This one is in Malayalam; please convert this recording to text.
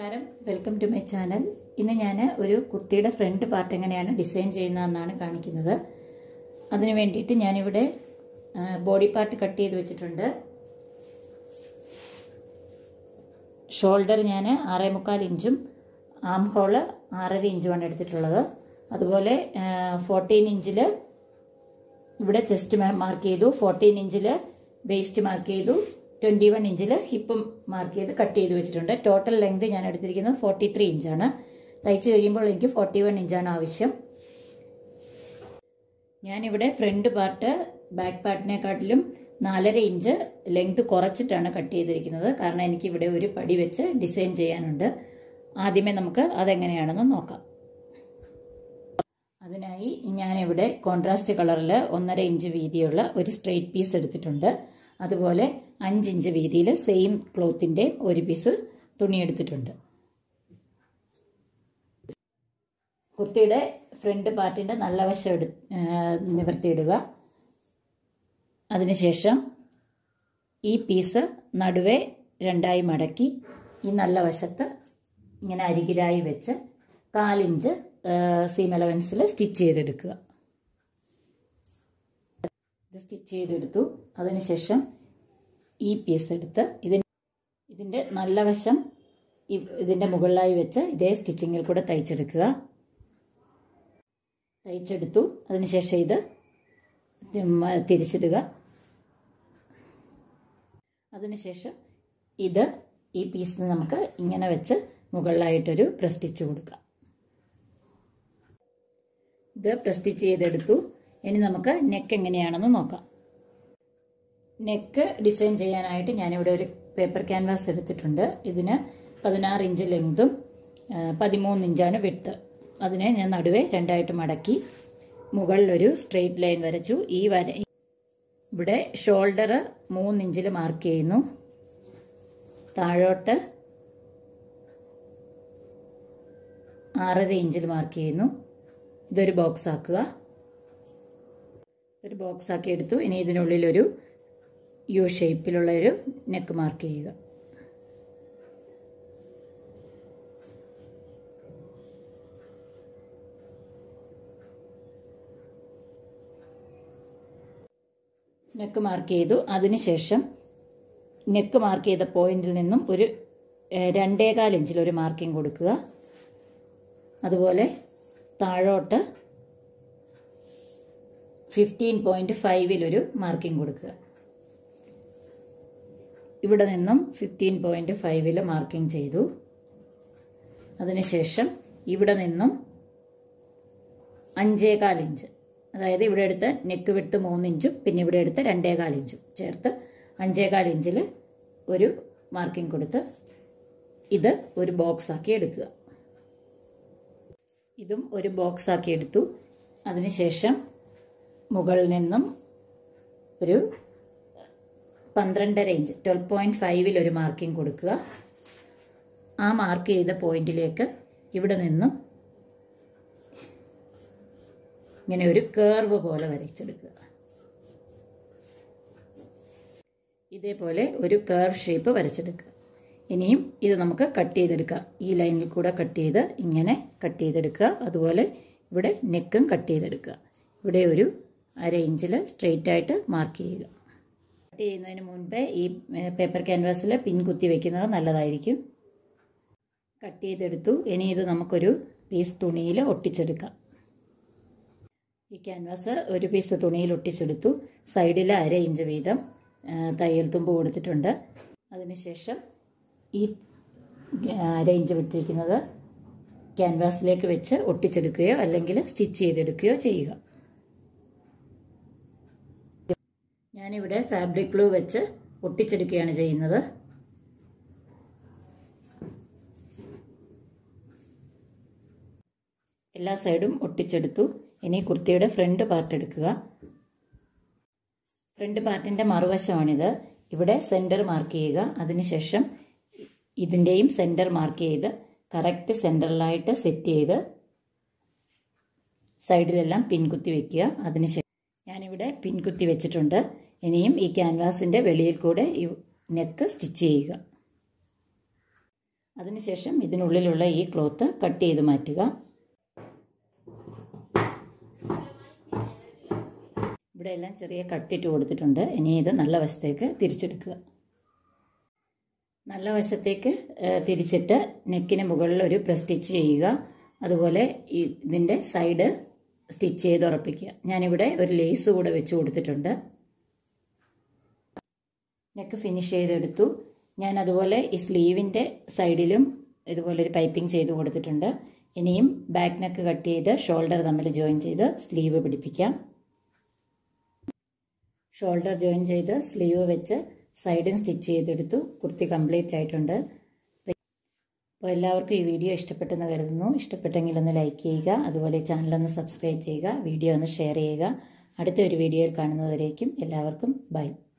നമസ്കാരം വെൽക്കം ടു മൈ ചാനൽ ഇന്ന് ഞാൻ ഒരു കുർത്തിയുടെ ഫ്രണ്ട് പാർട്ട് എങ്ങനെയാണ് ഡിസൈൻ ചെയ്യുന്നതെന്നാണ് കാണിക്കുന്നത് അതിന് വേണ്ടിയിട്ട് ഞാനിവിടെ ബോഡി പാർട്ട് കട്ട് ചെയ്ത് വെച്ചിട്ടുണ്ട് ഷോൾഡർ ഞാൻ ആറേ മുക്കാൽ ഇഞ്ചും ആം ഹോള് ആറര ഇഞ്ചുമാണ് എടുത്തിട്ടുള്ളത് അതുപോലെ ഫോർട്ടീൻ ഇഞ്ചിൽ ഇവിടെ ചെസ്റ്റ് മാർക്ക് ചെയ്തു ഫോർട്ടീൻ ഇഞ്ചിൽ വേസ്റ്റ് മാർക്ക് ചെയ്തു ട്വൻറ്റി വൺ ഇഞ്ചിൽ ഹിപ്പും മാർക്ക് ചെയ്ത് കട്ട് ചെയ്ത് വെച്ചിട്ടുണ്ട് ടോട്ടൽ ലെങ്ത് ഞാൻ എടുത്തിരിക്കുന്നത് ഫോർട്ടി ത്രീ ഇഞ്ചാണ് തയ്ച്ച് കഴിയുമ്പോൾ എനിക്ക് ഫോർട്ടി വൺ ഇഞ്ചാണ് ആവശ്യം ഞാനിവിടെ ഫ്രണ്ട് പാർട്ട് ബാക്ക് പാർട്ടിനെക്കാട്ടിലും നാലര ഇഞ്ച് ലെങ്ത് കുറച്ചിട്ടാണ് കട്ട് ചെയ്തിരിക്കുന്നത് കാരണം എനിക്ക് ഇവിടെ ഒരു പടി വെച്ച് ഡിസൈൻ ചെയ്യാനുണ്ട് ആദ്യമേ നമുക്ക് അതെങ്ങനെയാണെന്ന് നോക്കാം അതിനായി ഞാനിവിടെ കോൺട്രാസ്റ്റ് കളറിൽ ഒന്നര ഇഞ്ച് വീതിയുള്ള ഒരു സ്ട്രെയിറ്റ് പീസ് എടുത്തിട്ടുണ്ട് അതുപോലെ അഞ്ചിഞ്ച് വീതിയിൽ സെയിം ക്ലോത്തിൻ്റെ ഒരു പീസ് തുണി എടുത്തിട്ടുണ്ട് കുർത്തിയുടെ ഫ്രണ്ട് പാർട്ടിൻ്റെ നല്ല വശം എടു നിവർത്തിയിടുക അതിനുശേഷം ഈ പീസ് നടുവേ രണ്ടായി മടക്കി ഈ നല്ല വശത്ത് ഇങ്ങനെ അരികിലായി വെച്ച് കാലിഞ്ച് സീം അലവൻസിൽ സ്റ്റിച്ച് ചെയ്തെടുക്കുക ഇത് സ്റ്റിച്ച് ചെയ്തെടുത്തു അതിനുശേഷം ഈ പീസ് എടുത്ത് ഇതിന് ഇതിൻ്റെ നല്ല വശം ഇതിൻ്റെ മുകളിലായി വെച്ച് ഇതേ സ്റ്റിച്ചിങ്ങിൽ കൂടെ തയ്ച്ചെടുക്കുക തയ്ച്ചെടുത്തു അതിനുശേഷം ഇത് തിരിച്ചിടുക അതിനുശേഷം ഇത് ഈ പീസ് നമുക്ക് ഇങ്ങനെ വെച്ച് മുകളിലായിട്ടൊരു പ്രസ്റ്റിച്ച് കൊടുക്കാം ഇത് പ്രസ്റ്റിച്ച് ചെയ്തെടുത്തു ഇനി നമുക്ക് നെക്ക് എങ്ങനെയാണെന്ന് നോക്കാം നെക്ക് ഡിസൈൻ ചെയ്യാനായിട്ട് ഞാനിവിടെ ഒരു പേപ്പർ ക്യാൻവാസ് എടുത്തിട്ടുണ്ട് ഇതിന് പതിനാറ് ഇഞ്ച് ലെങ്തും പതിമൂന്ന് ഇഞ്ചാണ് വിട്ത്ത് അതിനെ ഞാൻ നടുവേ രണ്ടായിട്ട് മടക്കി മുകളിലൊരു സ്ട്രെയിറ്റ് ലൈൻ വരച്ചു ഈ വര ഇവിടെ ഷോൾഡർ മൂന്ന് ഇഞ്ചിൽ മാർക്ക് ചെയ്യുന്നു താഴോട്ട് ആറര ഇഞ്ചിൽ മാർക്ക് ചെയ്യുന്നു ഇതൊരു ബോക്സ് ആക്കുക ഒരു ബോക്സ് ആക്കി എടുത്തു ഇനി ഇതിനുള്ളിൽ ഒരു യു ഷേപ്പിലുള്ള ഒരു നെക്ക് മാർക്ക് ചെയ്യുക നെക്ക് മാർക്ക് ചെയ്തു അതിനുശേഷം നെക്ക് മാർക്ക് ചെയ്ത പോയിന്റിൽ നിന്നും ഒരു രണ്ടേകാൽ ഇഞ്ചിൽ ഒരു മാർക്കിംഗ് കൊടുക്കുക അതുപോലെ താഴോട്ട് ഫിഫ്റ്റീൻ പോയിൻറ്റ് ഫൈവിലൊരു മാർക്കിംഗ് കൊടുക്കുക ഇവിടെ നിന്നും ഫിഫ്റ്റീൻ പോയിൻറ്റ് ഫൈവിൽ മാർക്കിംഗ് ചെയ്തു അതിനുശേഷം ഇവിടെ നിന്നും അഞ്ചേകാൽ ഇഞ്ച് അതായത് ഇവിടെ എടുത്ത് നെക്ക് വിട്ട് മൂന്ന് ഇഞ്ചും പിന്നെ ഇവിടെ എടുത്ത് രണ്ടേകാൽ ഇഞ്ചും ചേർത്ത് അഞ്ചേകാൽ ഇഞ്ചിൽ ഒരു മാർക്കിംഗ് കൊടുത്ത് ഇത് ഒരു ബോക്സ് ആക്കി എടുക്കുക ഇതും ഒരു ബോക്സ് ആക്കി എടുത്തു അതിനുശേഷം മുകളിൽ നിന്നും ഒരു പന്ത്രണ്ടര ഇഞ്ച് ട്വൽവ് പോയിൻറ്റ് ഫൈവിൽ ഒരു മാർക്കിംഗ് കൊടുക്കുക ആ മാർക്ക് ചെയ്ത പോയിന്റിലേക്ക് ഇവിടെ നിന്നും ഇങ്ങനെ ഒരു കേർവ് പോലെ വരച്ചെടുക്കുക ഇതേപോലെ ഒരു കേർവ് ഷേപ്പ് വരച്ചെടുക്കുക ഇനിയും ഇത് നമുക്ക് കട്ട് ചെയ്തെടുക്കാം ഈ ലൈനിൽ കൂടെ കട്ട് ചെയ്ത് ഇങ്ങനെ കട്ട് ചെയ്തെടുക്കുക അതുപോലെ ഇവിടെ നെക്കും കട്ട് ചെയ്തെടുക്കുക ഇവിടെ ഒരു അര ഇഞ്ചിൽ സ്ട്രെയിറ്റ് ആയിട്ട് മാർക്ക് ചെയ്യുക കട്ട് ചെയ്യുന്നതിന് മുൻപേ ഈ പേപ്പർ ക്യാൻവാസിൽ പിൻ കുത്തി വെക്കുന്നത് നല്ലതായിരിക്കും കട്ട് ചെയ്തെടുത്തു ഇനി ഇത് നമുക്കൊരു പീസ് തുണിയിൽ ഒട്ടിച്ചെടുക്കാം ഈ ക്യാൻവാസ് ഒരു പീസ് തുണിയിൽ ഒട്ടിച്ചെടുത്തു സൈഡിൽ അര ഇഞ്ച് വീതം തയ്യൽ തുമ്പ് കൊടുത്തിട്ടുണ്ട് അതിനുശേഷം ഈ അര ഇഞ്ച് വിട്ടിരിക്കുന്നത് ക്യാൻവാസിലേക്ക് വെച്ച് ഒട്ടിച്ചെടുക്കുകയോ അല്ലെങ്കിൽ സ്റ്റിച്ച് ചെയ്തെടുക്കുകയോ ചെയ്യുക ഞാനിവിടെ ഫാബ്രിക് ഗ്ലൂ വെച്ച് ഒട്ടിച്ചെടുക്കുകയാണ് ചെയ്യുന്നത് എല്ലാ സൈഡും ഒട്ടിച്ചെടുത്തു ഇനി കുർത്തിയുടെ ഫ്രണ്ട് പാർട്ട് എടുക്കുക ഫ്രണ്ട് പാർട്ടിൻ്റെ മറുവശമാണിത് ഇവിടെ സെൻറ്റർ മാർക്ക് ചെയ്യുക അതിനുശേഷം ഇതിൻ്റെയും സെൻറ്റർ മാർക്ക് ചെയ്ത് കറക്റ്റ് സെൻറ്ററിലായിട്ട് സെറ്റ് ചെയ്ത് സൈഡിലെല്ലാം പിൻകുത്തി വെക്കുക അതിനുശേഷം ഞാനിവിടെ പിൻകുത്തി വെച്ചിട്ടുണ്ട് ഇനിയും ഈ ക്യാൻവാസിൻ്റെ വെളിയിൽ കൂടെ ഈ നെക്ക് സ്റ്റിച്ച് ചെയ്യുക അതിനുശേഷം ഇതിനുള്ളിലുള്ള ഈ ക്ലോത്ത് കട്ട് ചെയ്ത് മാറ്റുക ഇവിടെ എല്ലാം ചെറിയ കട്ടിട്ട് കൊടുത്തിട്ടുണ്ട് ഇനി ഇത് നല്ല വശത്തേക്ക് തിരിച്ചെടുക്കുക നല്ല വശത്തേക്ക് തിരിച്ചിട്ട് നെക്കിന് മുകളിൽ ഒരു പ്രസ് സ്റ്റിച്ച് ചെയ്യുക അതുപോലെ ഇതിൻ്റെ സൈഡ് സ്റ്റിച്ച് ചെയ്ത് ഉറപ്പിക്കുക ഞാനിവിടെ ഒരു ലേസ് കൂടെ വെച്ച് കൊടുത്തിട്ടുണ്ട് നെക്ക് ഫിനിഷ് ചെയ്തെടുത്തു ഞാൻ അതുപോലെ ഈ സ്ലീവിൻ്റെ സൈഡിലും ഇതുപോലെ ഒരു പൈപ്പിംഗ് ചെയ്ത് കൊടുത്തിട്ടുണ്ട് ഇനിയും ബാക്ക് നെക്ക് കട്ട് ചെയ്ത് ഷോൾഡർ തമ്മിൽ ജോയിൻ ചെയ്ത് സ്ലീവ് പിടിപ്പിക്കാം ഷോൾഡർ ജോയിൻ ചെയ്ത് സ്ലീവ് വെച്ച് സൈഡും സ്റ്റിച്ച് ചെയ്തെടുത്തു കുർത്തി കംപ്ലീറ്റ് ആയിട്ടുണ്ട് അപ്പോൾ എല്ലാവർക്കും ഈ വീഡിയോ ഇഷ്ടപ്പെട്ടെന്ന് കരുതുന്നു ഇഷ്ടപ്പെട്ടെങ്കിൽ ഒന്ന് ലൈക്ക് ചെയ്യുക അതുപോലെ ചാനലൊന്ന് സബ്സ്ക്രൈബ് ചെയ്യുക വീഡിയോ ഒന്ന് ഷെയർ ചെയ്യുക അടുത്ത ഒരു വീഡിയോയിൽ കാണുന്നതുവരേക്കും എല്ലാവർക്കും ബൈ